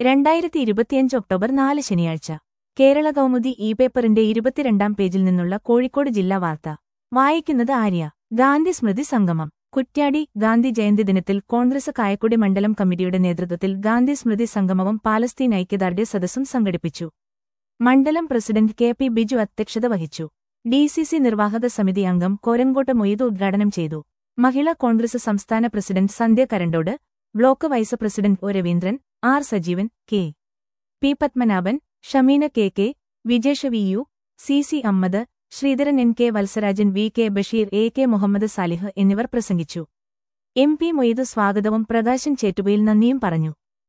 രണ്ടായിരത്തി ഇരുപത്തിയഞ്ച് ഒക്ടോബർ നാല് ശനിയാഴ്ച കേരള കൗമുദി ഇ പേപ്പറിന്റെ ഇരുപത്തിരണ്ടാം പേജിൽ നിന്നുള്ള കോഴിക്കോട് ജില്ലാ വാർത്ത വായിക്കുന്നത് ആര്യ ഗാന്ധി സ്മൃതി സംഗമം കുറ്റ്യാടി ഗാന്ധി ജയന്തി ദിനത്തിൽ കോൺഗ്രസ് കായക്കുടി മണ്ഡലം കമ്മിറ്റിയുടെ നേതൃത്വത്തിൽ ഗാന്ധി സ്മൃതി സംഗമവും പാലസ്തീൻ ഐക്യദാർഢ്യ സദസ്സും സംഘടിപ്പിച്ചു മണ്ഡലം പ്രസിഡന്റ് കെ പി ബിജു അധ്യക്ഷത വഹിച്ചു ഡി സി സി നിർവാഹക സമിതി അംഗം കോരങ്കോട്ട് മൊയ്ത് ഉദ്ഘാടനം ചെയ്തു മഹിളാ കോൺഗ്രസ് സംസ്ഥാന president Sandhya Karandode block vice president O Raveendran R Sajeevan K P Padmanabhan Shameena K K Vijesha V U C C Ammad Sreedharan N K Valsarajan V K Basheer A K Muhammad Salih എന്നിവർ പ്രസംഗിച്ചു എം പി മൊയ്ത് സ്വാഗതവും പ്രകാശൻ ചേറ്റുപയിൽ നന്ദിയും പറഞ്ഞു